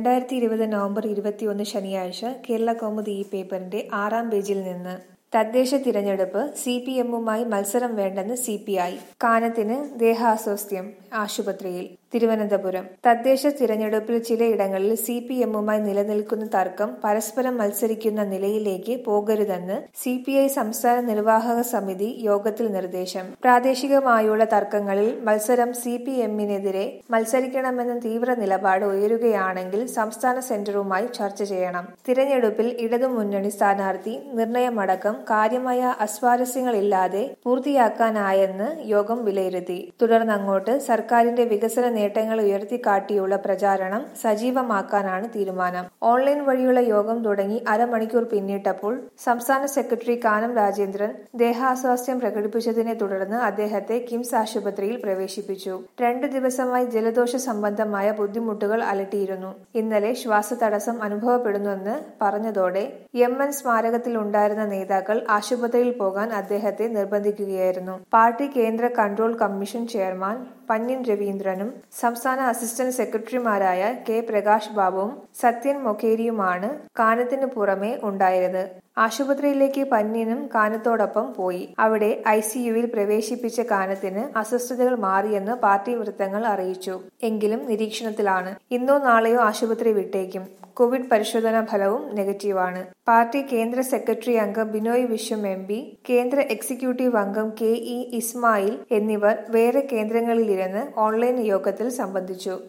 രണ്ടായിരത്തി ഇരുപത് നവംബർ ഇരുപത്തിയൊന്ന് ശനിയാഴ്ച കേരള കൗമുദി ഈ പേപ്പറിന്റെ ആറാം പേജിൽ നിന്ന് തദ്ദേശ തിരഞ്ഞെടുപ്പ് സി പി എമ്മുമായി മത്സരം വേണ്ടെന്ന് സി പി ഐ കാനത്തിന് ദേഹാസ്വാസ്ഥ്യം ആശുപത്രിയിൽ തിരുവനന്തപുരം തദ്ദേശ തിരഞ്ഞെടുപ്പിൽ ചിലയിടങ്ങളിൽ സി പി എമ്മുമായി നിലനിൽക്കുന്ന തർക്കം പരസ്പരം മത്സരിക്കുന്ന നിലയിലേക്ക് പോകരുതെന്ന് സി പി ഐ സംസ്ഥാന നിർവാഹക സമിതി യോഗത്തിൽ നിർദ്ദേശം പ്രാദേശികമായുള്ള തർക്കങ്ങളിൽ മത്സരം സി പി എമ്മിനെതിരെ മത്സരിക്കണമെന്ന തീവ്ര നിലപാട് ഉയരുകയാണെങ്കിൽ സംസ്ഥാന സെന്ററുമായി ചർച്ച ചെയ്യണം തിരഞ്ഞെടുപ്പിൽ ഇടതുമുന്നണി സ്ഥാനാർത്ഥി നിർണയമടക്കം കാര്യമായ അസ്വാരസ്യങ്ങളില്ലാതെ പൂർത്തിയാക്കാനായെന്ന് യോഗം വിലയിരുത്തി തുടർന്നങ്ങോട്ട് സർക്കാരിന്റെ വികസന നേട്ടങ്ങൾ ഉയർത്തിക്കാട്ടിയുള്ള പ്രചാരണം സജീവമാക്കാനാണ് തീരുമാനം ഓൺലൈൻ വഴിയുള്ള യോഗം തുടങ്ങി അരമണിക്കൂർ പിന്നിട്ടപ്പോൾ സംസ്ഥാന സെക്രട്ടറി കാനം രാജേന്ദ്രൻ ദേഹാസ്വാസ്ഥ്യം പ്രകടിപ്പിച്ചതിനെ തുടർന്ന് അദ്ദേഹത്തെ കിംസ് ആശുപത്രിയിൽ പ്രവേശിപ്പിച്ചു രണ്ടു ദിവസമായി ജലദോഷ സംബന്ധമായ ബുദ്ധിമുട്ടുകൾ അലട്ടിയിരുന്നു ഇന്നലെ ശ്വാസതടസ്സം അനുഭവപ്പെടുന്നുവെന്ന് പറഞ്ഞതോടെ എം എൻ സ്മാരകത്തിൽ ഉണ്ടായിരുന്ന നേതാക്കൾ ആശുപത്രിയിൽ പോകാൻ അദ്ദേഹത്തെ നിർബന്ധിക്കുകയായിരുന്നു പാർട്ടി കേന്ദ്ര കൺട്രോൾ കമ്മീഷൻ ചെയർമാൻ പന്ന്യൻ രവീന്ദ്രനും സംസ്ഥാന അസിസ്റ്റന്റ് സെക്രട്ടറിമാരായ കെ പ്രകാശ് ബാബുവും സത്യൻ മൊക്കേരിയുമാണ് കാനത്തിന് പുറമെ ഉണ്ടായത് ആശുപത്രിയിലേക്ക് പന്ന്യനും കാനത്തോടൊപ്പം പോയി അവിടെ ഐ സിയുവിൽ പ്രവേശിപ്പിച്ച കാനത്തിന് അസ്വസ്ഥതകൾ മാറിയെന്ന് പാർട്ടി വൃത്തങ്ങൾ അറിയിച്ചു എങ്കിലും നിരീക്ഷണത്തിലാണ് ഇന്നോ നാളെയോ ആശുപത്രി വിട്ടേക്കും കോവിഡ് പരിശോധനാ ഫലവും നെഗറ്റീവാണ് പാർട്ടി കേന്ദ്ര സെക്രട്ടറി അംഗം ബിനോയ് വിശ്വം എം പി കേന്ദ്ര എക്സിക്യൂട്ടീവ് അംഗം കെ ഇ ഇസ്മായിൽ എന്നിവർ വേറെ കേന്ദ്രങ്ങളിലിരുന്ന് ഓൺലൈൻ യോഗത്തിൽ സംബന്ധിച്ചു